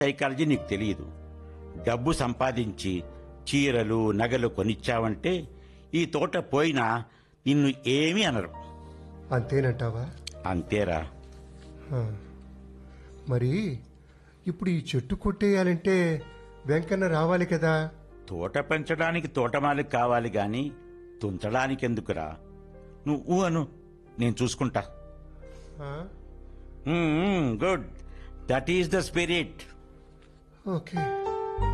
Psychology నీకు తెలియదు డబ్బు సంపాదించి చీరలు నగలు కొనిచ్చావంటే ఈ తోట పోయినా నిన్ను ఏమీ అనరు అంతేనంటావా అంతేరా ఆ. మరి ఇప్పుడు ఈ చెట్టు కొట్టేయాలంటే వెంకన్న రావాలి కదా తోట పెంచడానికి తోటమాలి కావాలి గాని తుంచడానికి ఎందుకురా నువ్వు అను నేను చూసుకుంటా ఆ? Good that is the spirit okay